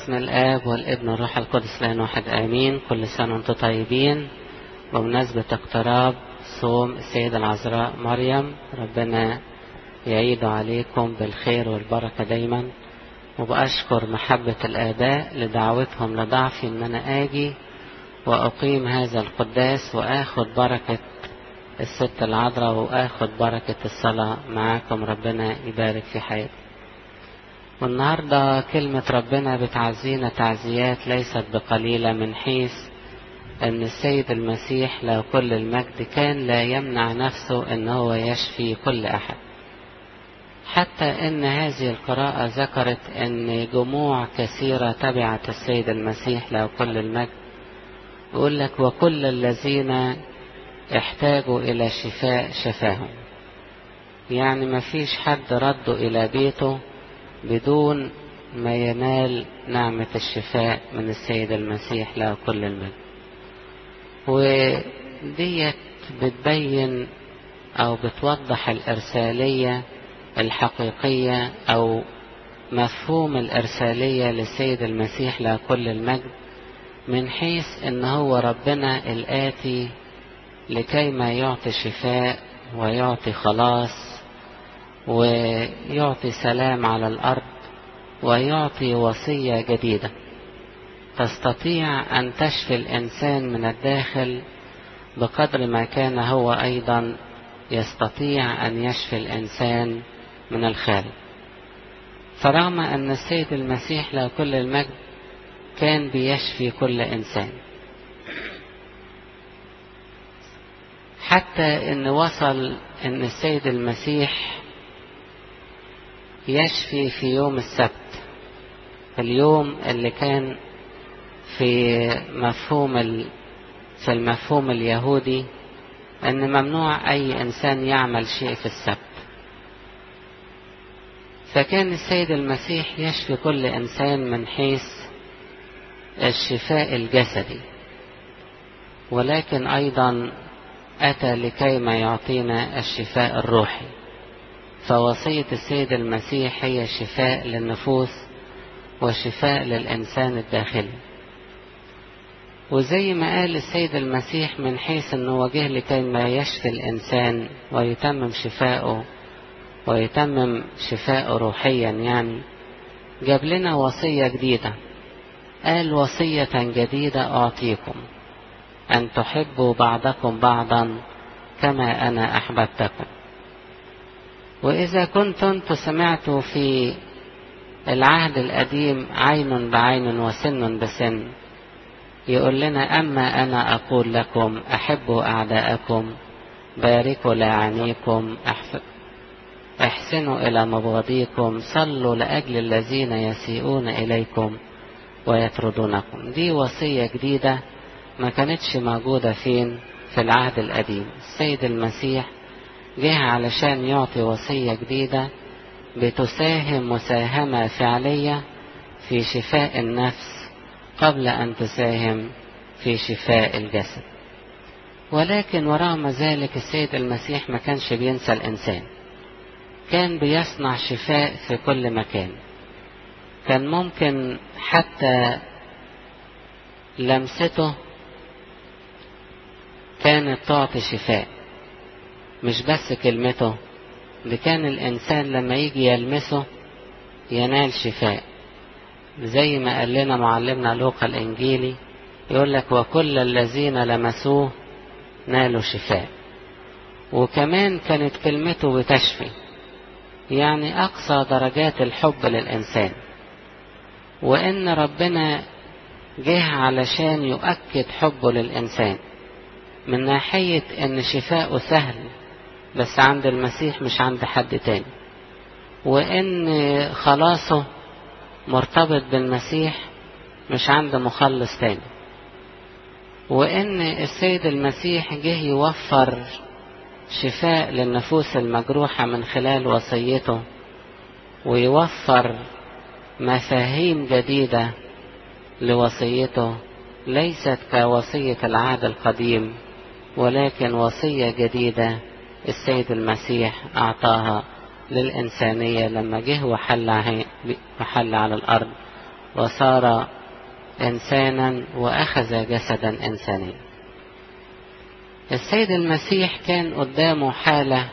باسم الآب والابن والروح القدس لأن واحد آمين كل سنة وانتم طيبين بمناسبة اقتراب صوم السيدة العذراء مريم ربنا يعيد عليكم بالخير والبركة دايما وبأشكر محبة الآباء لدعوتهم لضعفي إن أنا آجي وأقيم هذا القداس وآخد بركة الست العذراء وآخد بركة الصلاة معاكم ربنا يبارك في حياتي والنهاردة كلمة ربنا بتعزينا تعزيات ليست بقليلة من حيث أن السيد المسيح له كل المجد كان لا يمنع نفسه أن هو يشفي كل أحد حتى أن هذه القراءة ذكرت أن جموع كثيرة تبعت السيد المسيح له كل المجد يقول لك وكل الذين احتاجوا إلى شفاء شفاهم يعني ما فيش حد رده إلى بيته بدون ما ينال نعمة الشفاء من السيد المسيح له كل المجد وديت بتبين أو بتوضح الإرسالية الحقيقية أو مفهوم الإرسالية للسيد المسيح له كل المجد من حيث إن هو ربنا الآتي لكي ما يعطي شفاء ويعطي خلاص ويعطي سلام على الأرض ويعطي وصية جديدة تستطيع أن تشفي الإنسان من الداخل بقدر ما كان هو أيضا يستطيع أن يشفي الإنسان من الخارج فرغم أن السيد المسيح له كل المجد كان بيشفي كل إنسان حتى أن وصل أن السيد المسيح يشفي في يوم السبت اليوم اللي كان في مفهوم ال... في المفهوم اليهودي أن ممنوع أي إنسان يعمل شيء في السبت فكان السيد المسيح يشفي كل إنسان من حيث الشفاء الجسدي ولكن أيضا أتى لكي ما يعطينا الشفاء الروحي فوصية السيد المسيح هي شفاء للنفوس وشفاء للإنسان الداخلي وزي ما قال السيد المسيح من حيث أنه وجه لكي ما يشفي الإنسان ويتمم شفاءه ويتمم شفاءه روحيا يعني جاب لنا وصية جديدة قال وصية جديدة أعطيكم أن تحبوا بعضكم بعضا كما أنا أحببتكم وإذا كنتم سمعتوا في العهد القديم عين بعين وسن بسن يقول لنا أما أنا أقول لكم أحبوا أعداءكم باركوا لعنيكم احسنوا إلى مبغضيكم صلوا لأجل الذين يسيئون إليكم ويطردونكم دي وصية جديدة ما كانتش موجودة فين في العهد القديم السيد المسيح جه علشان يعطي وصية جديدة بتساهم مساهمة فعلية في شفاء النفس قبل أن تساهم في شفاء الجسد ولكن ورغم ذلك السيد المسيح ما كانش بينسى الإنسان كان بيصنع شفاء في كل مكان كان ممكن حتى لمسته كانت تعطي شفاء مش بس كلمته ده كان الإنسان لما يجي يلمسه ينال شفاء زي ما قال لنا معلمنا لوقا الإنجيلي يقول لك وكل الذين لمسوه نالوا شفاء وكمان كانت كلمته بتشفي يعني أقصى درجات الحب للإنسان وإن ربنا جه علشان يؤكد حبه للإنسان من ناحية إن شفاؤه سهل بس عند المسيح مش عند حد تاني وإن خلاصه مرتبط بالمسيح مش عند مخلص تاني وإن السيد المسيح جه يوفر شفاء للنفوس المجروحة من خلال وصيته ويوفر مفاهيم جديدة لوصيته ليست كوصية العهد القديم ولكن وصية جديدة السيد المسيح أعطاها للإنسانية لما جه وحل وحل على الأرض وصار إنسانا وأخذ جسدا إنسانيا السيد المسيح كان قدامه حالة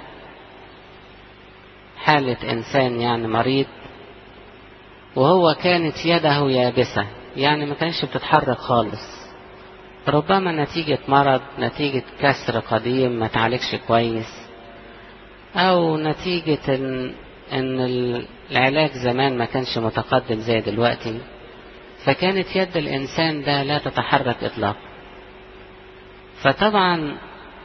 حالة إنسان يعني مريض وهو كانت يده يابسة يعني ما كانش بتتحرك خالص ربما نتيجة مرض نتيجة كسر قديم ما تعالجش كويس أو نتيجة إن, إن العلاج زمان ما كانش متقدم زي دلوقتي فكانت يد الإنسان ده لا تتحرك إطلاقا فطبعا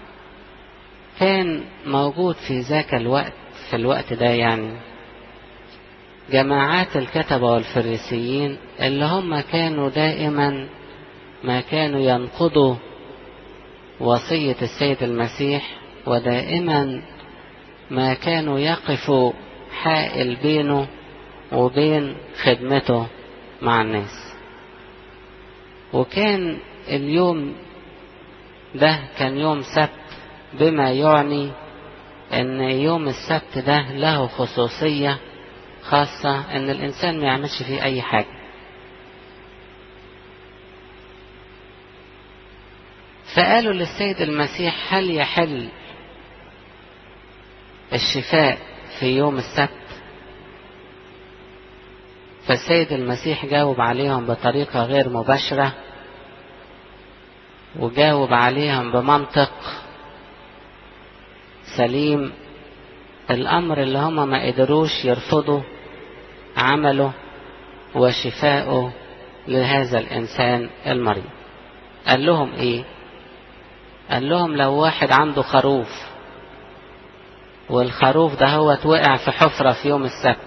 كان موجود في ذاك الوقت في الوقت ده يعني جماعات الكتبة والفريسيين اللي هم كانوا دائما ما كانوا ينقضوا وصية السيد المسيح ودائما ما كانوا يقفوا حائل بينه وبين خدمته مع الناس وكان اليوم ده كان يوم سبت بما يعني ان يوم السبت ده له خصوصية خاصة ان الانسان ما يعملش فيه اي حاجة فقالوا للسيد المسيح هل يحل الشفاء في يوم السبت فالسيد المسيح جاوب عليهم بطريقة غير مباشرة وجاوب عليهم بمنطق سليم الأمر اللي هم ما قدروش يرفضوا عمله وشفاؤه لهذا الإنسان المريض قال لهم إيه قال لهم لو واحد عنده خروف والخروف ده هو وقع في حفرة في يوم السبت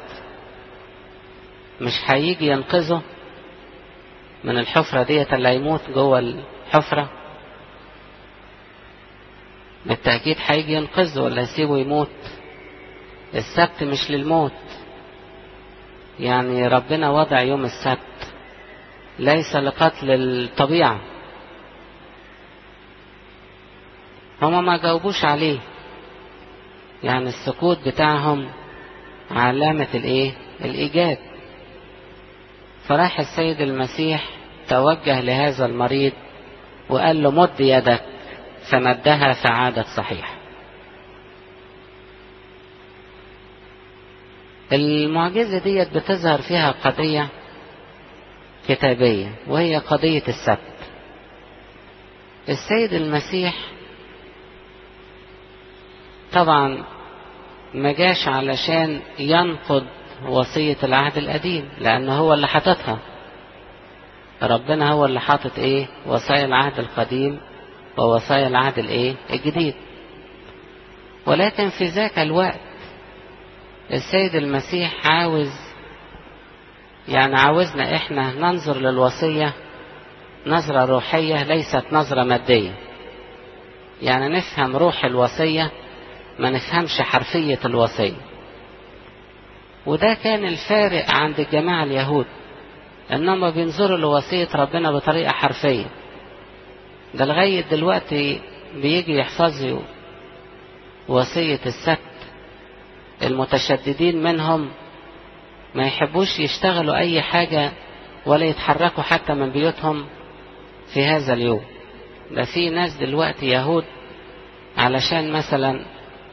مش هيجي ينقذه من الحفرة ديت اللي هيموت جوه الحفرة بالتأكيد هيجي ينقذه ولا يسيبه يموت السبت مش للموت يعني ربنا وضع يوم السبت ليس لقتل الطبيعة هما ما جاوبوش عليه يعني السكوت بتاعهم علامة الايه الايجاب فراح السيد المسيح توجه لهذا المريض وقال له مد يدك فمدها فعادت صحيحة المعجزة ديت بتظهر فيها قضية كتابية وهي قضية السبت السيد المسيح طبعا ما جاش علشان ينقض وصية العهد القديم لأن هو اللي حاططها ربنا هو اللي حاطط ايه وصايا العهد القديم ووصايا العهد الايه الجديد ولكن في ذاك الوقت السيد المسيح عاوز يعني عاوزنا احنا ننظر للوصية نظرة روحية ليست نظرة مادية يعني نفهم روح الوصية ما نفهمش حرفية الوصية وده كان الفارق عند الجماعة اليهود انما بينظروا لوصية ربنا بطريقة حرفية ده لغاية دلوقتي بيجي يحفظوا وصية السبت المتشددين منهم ما يحبوش يشتغلوا اي حاجة ولا يتحركوا حتى من بيوتهم في هذا اليوم ده في ناس دلوقتي يهود علشان مثلا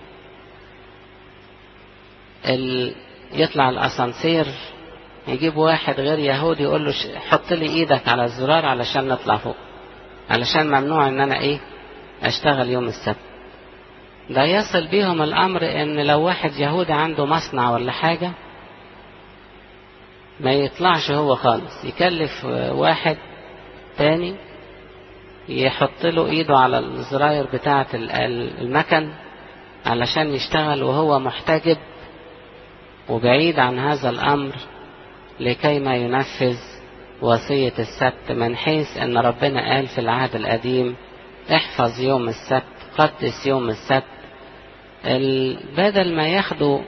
ال... يطلع الاسانسير يجيب واحد غير يهودي يقول له حط لي ايدك على الزرار علشان نطلع فوق علشان ممنوع ان انا ايه اشتغل يوم السبت ده يصل بيهم الامر ان لو واحد يهودي عنده مصنع ولا حاجة ما يطلعش هو خالص يكلف واحد تاني يحط له ايده على الزراير بتاعة المكن علشان يشتغل وهو محتجب وبعيد عن هذا الامر لكي ما ينفذ وصية السبت من حيث ان ربنا قال في العهد القديم احفظ يوم السبت قدس يوم السبت بدل ما ياخدوا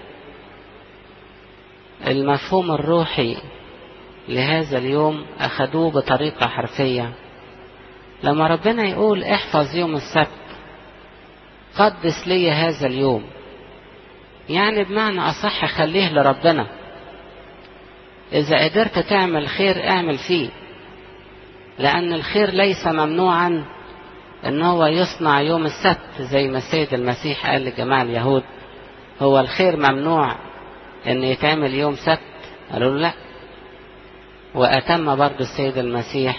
المفهوم الروحي لهذا اليوم اخدوه بطريقة حرفية لما ربنا يقول احفظ يوم السبت قدس لي هذا اليوم يعني بمعنى اصح خليه لربنا إذا قدرت تعمل خير اعمل فيه لأن الخير ليس ممنوعا ان هو يصنع يوم السبت زي ما السيد المسيح قال لجماعة اليهود هو الخير ممنوع ان يتعمل يوم سبت قالوا له لا واتم برضو السيد المسيح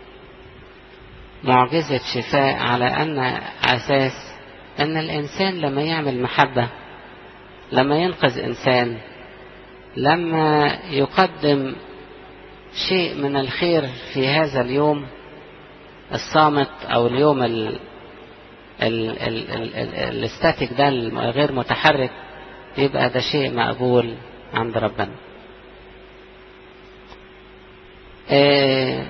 معجزة شفاء على ان اساس ان الانسان لما يعمل محبة لما ينقذ انسان لما يقدم شيء من الخير في هذا اليوم الصامت او اليوم ال ال ال ال ال الاستاتيك ده الغير متحرك يبقى ده شيء مقبول عند ربنا آه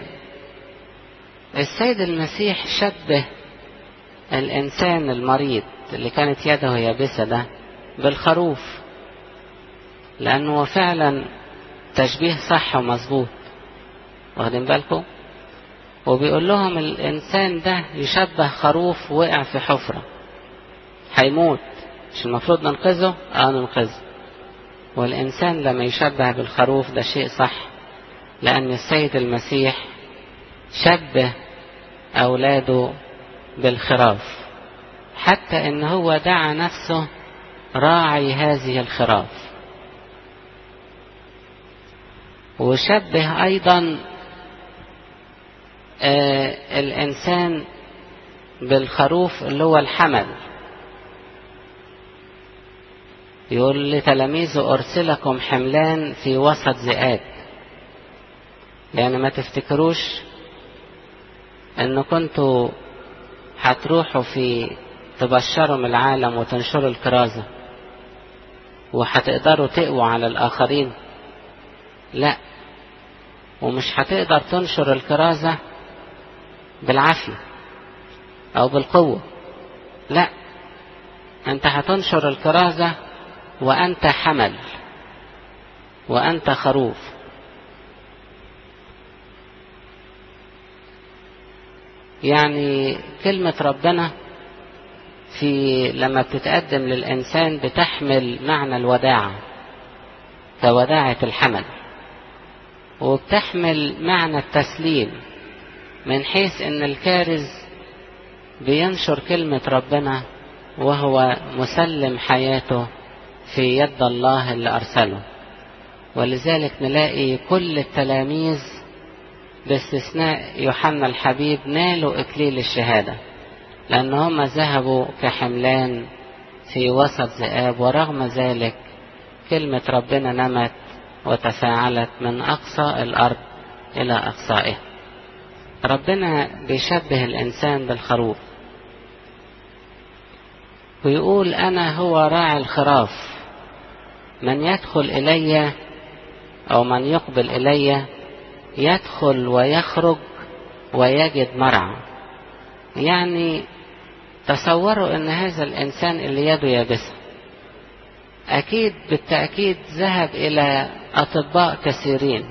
السيد المسيح شبه الانسان المريض اللي كانت يده يابسة ده بالخروف لانه فعلا تشبيه صح ومظبوط واخدين بالكم وبيقول لهم الإنسان ده يشبه خروف وقع في حفرة هيموت مش المفروض ننقذه؟ اه ننقذه والإنسان لما يشبه بالخروف ده شيء صح لأن السيد المسيح شبه أولاده بالخراف حتى إن هو دعا نفسه راعي هذه الخراف وشبه أيضا آه الإنسان بالخروف اللي هو الحمل يقول لتلاميذه أرسلكم حملان في وسط ذئاب يعني ما تفتكروش ان كنتوا هتروحوا في تبشروا من العالم وتنشروا الكرازة وهتقدروا تقووا على الآخرين لا ومش هتقدر تنشر الكرازة بالعافية أو بالقوة لا أنت هتنشر الكرازة وأنت حمل وأنت خروف يعني كلمة ربنا في لما بتتقدم للإنسان بتحمل معنى الوداعة كوداعة الحمل وبتحمل معنى التسليم من حيث ان الكارز بينشر كلمة ربنا وهو مسلم حياته في يد الله اللي أرسله ولذلك نلاقي كل التلاميذ باستثناء يوحنا الحبيب نالوا إكليل الشهادة لأن هم ذهبوا كحملان في وسط ذئاب ورغم ذلك كلمة ربنا نمت وتفاعلت من أقصى الأرض إلى أقصائها ربنا بيشبه الإنسان بالخروف ويقول أنا هو راعي الخراف من يدخل إلي أو من يقبل إلي يدخل ويخرج ويجد مرعى يعني تصوروا أن هذا الإنسان اللي يده يابسة أكيد بالتأكيد ذهب إلى أطباء كثيرين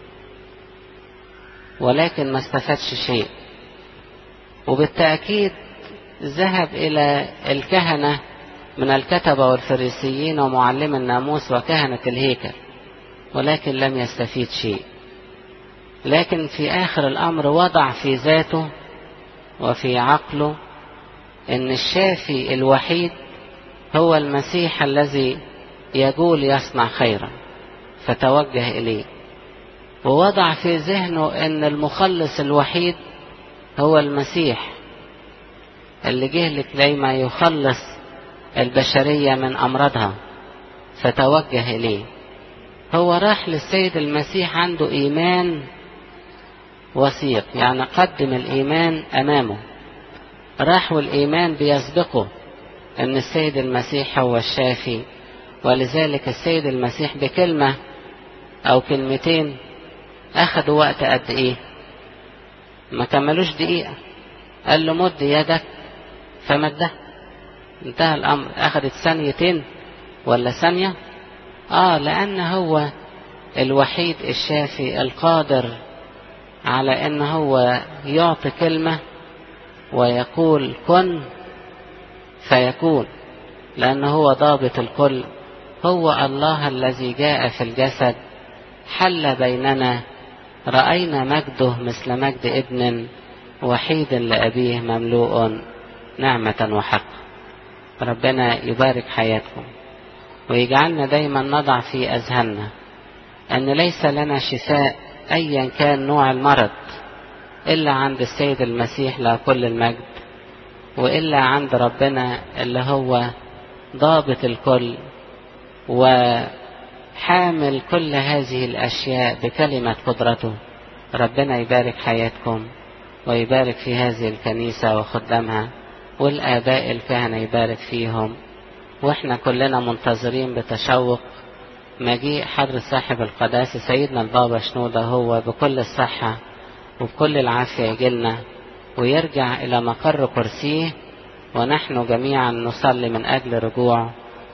ولكن ما استفادش شيء وبالتأكيد ذهب إلى الكهنة من الكتبة والفريسيين ومعلم الناموس وكهنة الهيكل ولكن لم يستفيد شيء لكن في آخر الأمر وضع في ذاته وفي عقله أن الشافي الوحيد هو المسيح الذي يقول يصنع خيرا فتوجه إليه ووضع في ذهنه أن المخلص الوحيد هو المسيح اللي جه لكي ما يخلص البشرية من أمراضها فتوجه إليه هو راح للسيد المسيح عنده إيمان وثيق يعني قدم الإيمان أمامه راح والإيمان بيسبقه أن السيد المسيح هو الشافي ولذلك السيد المسيح بكلمة أو كلمتين أخذوا وقت قد إيه ما كملوش دقيقة قال له مد يدك فمده انتهى الأمر أخذت ثانيتين ولا ثانية آه لأن هو الوحيد الشافي القادر على أن هو يعطي كلمة ويقول كن فيكون لأن هو ضابط الكل هو الله الذي جاء في الجسد حل بيننا رأينا مجده مثل مجد ابن وحيد لأبيه مملوء نعمة وحق ربنا يبارك حياتكم ويجعلنا دايما نضع في أذهاننا أن ليس لنا شفاء أيا كان نوع المرض إلا عند السيد المسيح له كل المجد وإلا عند ربنا اللي هو ضابط الكل وحامل كل هذه الأشياء بكلمة قدرته ربنا يبارك حياتكم ويبارك في هذه الكنيسة وخدامها والآباء الكهنة يبارك فيهم واحنا كلنا منتظرين بتشوق مجيء حضر صاحب القداسة سيدنا البابا شنودة هو بكل الصحة وبكل العافية يجيلنا ويرجع إلى مقر كرسيه ونحن جميعا نصلي من أجل رجوعه